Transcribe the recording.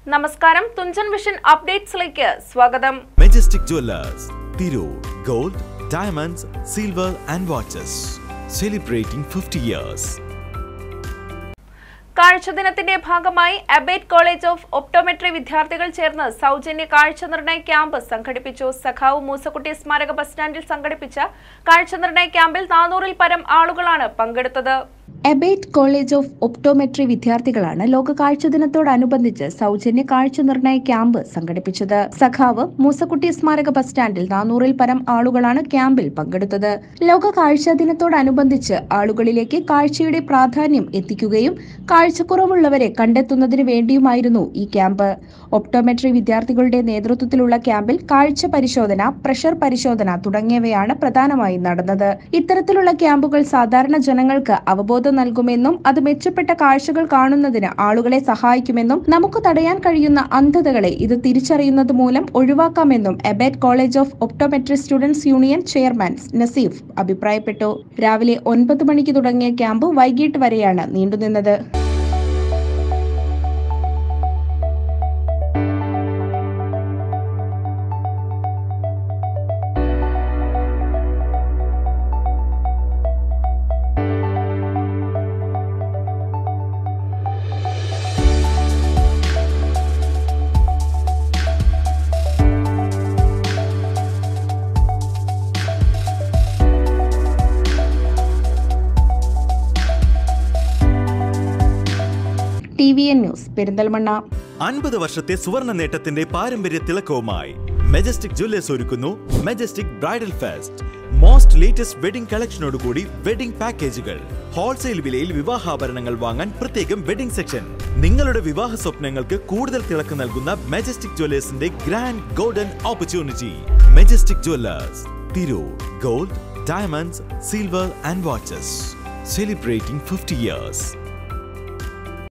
നമസ്കാരം തുഞ്ചൻ വിഷൻ അപ്ഡേറ്റ്സിലേക്ക് സ്വാഗതം Majestic Jewellers Tirur gold diamonds silver and watches celebrating fifty years കാഴ്ച ദിനത്തിന്റെ ഭാഗമായി അബേറ്റ് കോളേജ് ഓഫ് ഒപ്റ്റോമെട്രി വിദ്യാർത്ഥികൾ ചേർന്ന് സൗജന്യ കാഴ്ച നിർണയ ക്യാമ്പ് സംഘടിപ്പിച്ചു സഖാവ് മൂസക്കുട്ടി സ്മാരക ബസ് സ്റ്റാൻഡിൽ സംഘടിപ്പിച്ച കാഴ്ച നിർണയ ക്യാമ്പിൽ നാനൂറിൽ പരം ആളുകളാണ് പങ്കെടുത്തത് എബേറ്റ് കോളേജ് ഓഫ് ഒപ്റ്റോമെട്രി വിദ്യാർത്ഥികളാണ് ലോക കാഴ്ച ദിനത്തോടനുബന്ധിച്ച് സൗജന്യ കാഴ്ച നിർണയ ക്യാമ്പ് സംഘടിപ്പിച്ചത് സഖാവ് മൂസക്കുട്ടി സ്മാരക ബസ് സ്റ്റാൻഡിൽ നാനൂറിൽ പരം ആളുകളാണ് ക്യാമ്പിൽ പങ്കെടുത്തത് ലോക കാഴ്ച ദിനത്തോടനുബന്ധിച്ച് ആളുകളിലേക്ക് കാഴ്ചയുടെ പ്രാധാന്യം എത്തിക്കുകയും കാഴ്ചക്കുറവുള്ളവരെ കണ്ടെത്തുന്നതിന് വേണ്ടിയുമായിരുന്നു ഈ ക്യാമ്പ് ഒപ്റ്റോമെട്രി വിദ്യാർത്ഥികളുടെ നേതൃത്വത്തിലുള്ള ക്യാമ്പിൽ കാഴ്ച പരിശോധന പ്രഷർ പരിശോധന തുടങ്ങിയവയാണ് പ്രധാനമായും നടന്നത് ഇത്തരത്തിലുള്ള ക്യാമ്പുകൾ സാധാരണ ജനങ്ങൾക്ക് അവബോധം നൽകുമെന്നും അത് മെച്ചപ്പെട്ട കാഴ്ചകൾ കാണുന്നതിന് ആളുകളെ സഹായിക്കുമെന്നും നമുക്ക് തടയാൻ കഴിയുന്ന അന്ധതകളെ ഇത് തിരിച്ചറിയുന്നത് മൂലം ഒഴിവാക്കാമെന്നും എബേറ്റ് college of optometry students union chairman Naseef അഭിപ്രായപ്പെട്ടു രാവിലെ ഒൻപത് മണിക്ക് തുടങ്ങിയ ക്യാമ്പ് വൈകിട്ട് വരെയാണ് നീണ്ടുനിന്നത് T V N news Perinthalmanna അൻപത് വർഷത്തെ സുവർണ നേട്ടത്തിന്റെ പാരമ്പര്യ തിളക്കവുമായി മെജസ്റ്റിക് ജുവല്ലേഴ്സ് ഒരുക്കുന്നു Majestic bridal fest most latest wedding കളക്ഷനോടുകൂടി വെഡിംഗ് പാക്കേജുകൾ ഹോൾസെയിൽ വിലയിൽ വിവാഹാഭരണങ്ങൾ വാങ്ങാൻ പ്രത്യേകം വെഡിംഗ് സെക്ഷൻ നിങ്ങളുടെ വിവാഹ സ്വപ്നങ്ങൾക്ക് കൂടുതൽ തിളക്കം നൽകുന്ന മെജസ്റ്റിക് ജുവല്ലേഴ്സിന്റെ grand golden opportunity Majestic Jewellers Tirur gold diamonds silver and watches celebrating fifty years